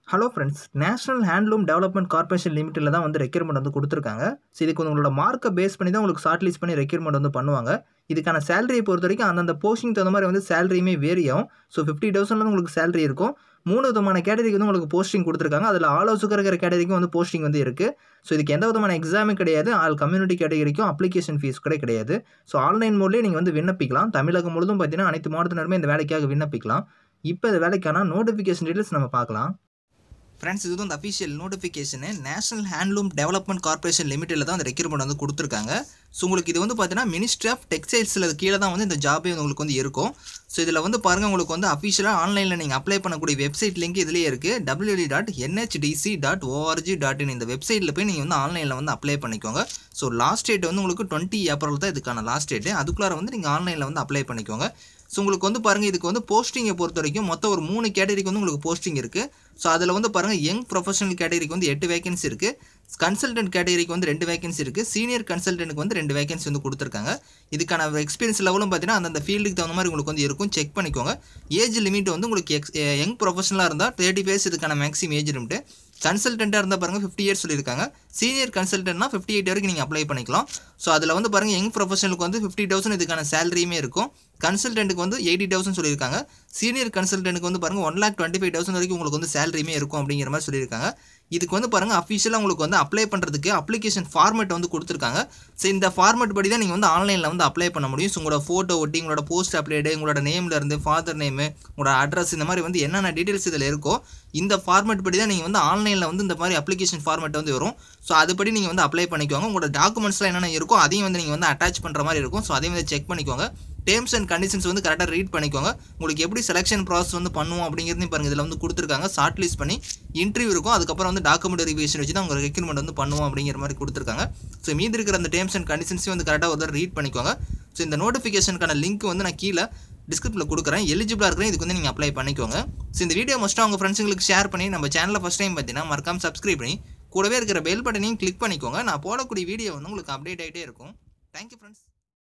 hello friends national handloom development corporation லிமிட்டில் தான் வந்து ரெக்யூர்மெண்ட் வந்து கொடுத்துருக்காங்க ஸோ இதுக்கு வந்து உங்களோட மார்க்கை பேஸ் பண்ணி தான் உங்களுக்கு ஷார்ட் லிஸ்ட் பண்ணி ரெக்யூர்மெண்ட் வந்து பண்ணுவாங்க இதுக்கான சேலரியை பொறுத்த வரைக்கும் அந்தந்த போஸ்டிங் தகுந்த மாதிரி வந்து சேலரியுமே வேரி ஆகும் ஸோ ஃபிஃப்டி தௌசண்ட்ல உங்களுக்கு சேலரி இருக்கும் மூணு விதமான கேட்டரிக்கு வந்து உங்களுக்கு போஸ்டிங் கொடுத்துருக்காங்க அதில் ஆல் ஹவுஸுக்கு இருக்கிற கேட்டரிக்கும் வந்து போஸ்டிங் வந்து இருக்குது ஸோ இதுக்கு எந்த விதமான எக்ஸாமும் கிடையாது ஆல் கம்யூனிட்டி கேட்டகரிக்கும் அப்ளிகேஷன் ஃபீஸ் கூட கிடையாது ஸோ ஆன்லைன் மோட்லேயே நீங்கள் வந்து விண்ணப்பிக்கலாம் தமிழகம் முழுதும் பார்த்தீங்கன்னா அனைத்து மாவட்டத்தினருமே இந்த வேலைக்காக விண்ணப்பிக்கலாம் இப்போ இந்த வேலைக்கான நோட்டிஃபிகேஷன் டீட்டெயில்ஸ் நம்ம பார்க்கலாம் ஃப்ரெண்ட்ஸ் இது வந்து official notification national handloom development corporation லிமிட்டில் தான் அந்த ரெக்யூர்மெண்ட் வந்து கொடுத்துருக்காங்க ஸோ உங்களுக்கு இது வந்து பார்த்தீங்கன்னா மினிஸ்ட்ரி ஆஃப் டெக்ஸ்டைல்ஸில் கீழே தான் வந்து இந்த ஜாபே உங்களுக்கு வந்து இருக்கும் ஸோ இதில் வந்து பாருங்கள் உங்களுக்கு வந்து அஃபிஷியலாக ஆன்லைனில் நீங்கள் அப்ளை பண்ணக்கூடிய வெப்சைட் லிங்க் இதுலேயே இருக்குது W dot NHDC dot ORG dot in இந்த வெப்சைட்டில் போய் நீங்கள் வந்து ஆன்லைனில் வந்து அப்ளை பண்ணிக்கோங்க ஸோ லாஸ்ட் டேட் வந்து உங்களுக்கு டுவெண்ட்டி ஏப்ரல் தான் இதுக்கான லாஸ்ட் டேட்டு அதுக்குள்ளார வந்து நீங்கள் ஆன்லைனில் வந்து அப்ளை பண்ணிக்கோங்க ஸோ உங்களுக்கு வந்து பாருங்கள் இதுக்கு வந்து போஸ்டிங்கை பொறுத்த வரைக்கும் மொத்தம் ஒரு மூணு கேட்டகரிக்கு வந்து உங்களுக்கு போஸ்டிங் இருக்குது ஸோ அதில் வந்து பாருங்கள் யங் ப்ரொஃபஷனல் கேட்டகரிக்கு வந்து எட்டு வேகன்சி இருக்குது கன்சல்டன்ட் கேட்டகரிக்கு வந்து ரெண்டு வேகன்சி இருக்குது சீனியர் கன்சல்டன்ட்டுக்கு வந்து ரெண்டு வேகன்சி வந்து கொடுத்துருக்காங்க இதுக்கான எக்ஸ்பீரியன்ஸ் லெவலும் பார்த்தீங்கன்னா அந்தந்த ஃபீல்டுக்கு தகுந்த மாதிரி உங்களுக்கு வந்து இருக்கும் செக் பண்ணிக்கோங்க ஏஜ் லிமிட் வந்து உங்களுக்கு எக்ஸ் யங் ப்ரொஃபஷனலாக இருந்தால் தேர்ட்டி ஃபேஸ் இதுக்கான மேக்ஸிமம் ஏஜ் லிமிட்டு கன்சல்டண்ட்டாக இருந்தால் பாருங்கள் ஃபிஃப்டி இயர்ஸ் சொல்லியிருக்காங்க சீனியர் கன்சல்டன்ட்னா ஃபிஃப்டி எயிட் வரைக்கும் நீங்கள் அப்ளை பண்ணிக்கலாம் ஸோ அதில் வந்து பாருங்கள் யங் ப்ரொஃபஷனலுக்கு வந்து ஃபிஃப்டி தௌசண்ட் இதுக்கான சேலரியுமே இருக்கும் கன்சல்டன்ட்டுக்கு வந்து எயிட்டி தௌசண்ட் சொல்லியிருக்காங்க சீனியர் கன்சல்டன்ட்டுக்கு வந்து பாருங்கள் one lakh twenty five thousand வரைக்கும் உங்களுக்கு வந்து சேலரியுமே இருக்கும் அப்படிங்கிற மாதிரி சொல்லியிருக்காங்க இதுக்கு வந்து பாருங்கள் அஃபிஷியலாக உங்களுக்கு வந்து அப்ளை பண்ணுறதுக்கு அப்ளிகேஷன் ஃபார்மேட் வந்து கொடுத்துருக்காங்க ஸோ இந்த ஃபார்மேட் படி தான் நீங்கள் வந்து ஆன்லைனில் வந்து அப்ளை பண்ண முடியும் ஸோ உங்களோட ஃபோட்டோ ஒட்டி உங்களோட போஸ்ட் அப்ளேடு உங்களோட நேமில் இருந்து ஃபாதர் நேமு உங்களோட அட்ரஸ் இந்த மாதிரி வந்து என்னென்ன டீட்டெயில்ஸ் இதில் இருக்கோ இந்த ஃபார்மேட் படி தான் நீங்கள் வந்து ஆன்லைனில் வந்து இந்த மாதிரி அப்ளிகேஷன் ஃபார்மேட் வந்து வரும் ஸோ அதுபடி நீங்கள் வந்து அப்ளை பண்ணிக்கோங்க உங்களோட டாக்குமெண்ட்ஸ்லாம் என்னென்ன இருக்கோ அதையும் வந்து நீங்கள் வந்து அட்டாச் பண்ணுற மாதிரி இருக்கும் ஸோ அதையும் வந்து செக் பண்ணிக்கோங்க டேர்ம்ஸ் அண்ட் கண்டிஷன்ஸ் வந்து கரெக்டாக ரீட் பண்ணிக்கோங்க உங்களுக்கு எப்படி செலெக்ஷன் ப்ராசஸ் வந்து பண்ணுவோம் அப்படிங்கிறதையும் பாருங்கள் இதில் வந்து கொடுத்துருக்காங்க ஷார்ட் லிஸ்ட் பண்ணி இன்டர்வியூ இருக்கும் அதுக்கப்புறம் வந்து டாக்குமெண்ட் வெரிஃபிகேஷன் வச்சு தான் உங்கள் ரெக்யூர்மெண்ட் வந்து பண்ணுவோம் அப்படிங்கிற மாதிரி கொடுத்துருக்காங்க ஸோ மீதி இருக்கிற அந்த டேர்ம்ஸ் அண்ட் கண்டிஷன்ஸையும் வந்து கரெக்டாக ஒரு ரீட் பண்ணிக்கோங்க ஸோ இந்த நோட்டிஃபிகேஷனுக்கான லிங்க் வந்து நான் கீழே டிஸ்கிரிப்ஷனில் கொடுக்குறேன் எலிஜிபிளாக இருக்கிறேன் இதுக்கு வந்து நீங்கள் அப்ளை பண்ணிக்கோங்க ஸோ இந்த வீடியோ மோஸ்ட்டாக உங்கள் ஃப்ரெண்ட்ஸுங்களுக்கு ஷேர் பண்ணி நம்ம சேனலில் ஃபஸ்ட் டைம் பார்த்தீங்கன்னா மறக்காம சப்ஸ்கிரைப் பண்ணி கூடவே இருக்கிற பெல் பட்டனையும் கிளிக் பண்ணிக்கோங்க நான் போடக்கூடிய வீடியோ வந்து உங்களுக்கு அப்டேட் ஆகிட்டே இருக்கும் தேங்க்யூ ஃப்ரெண்ட்ஸ்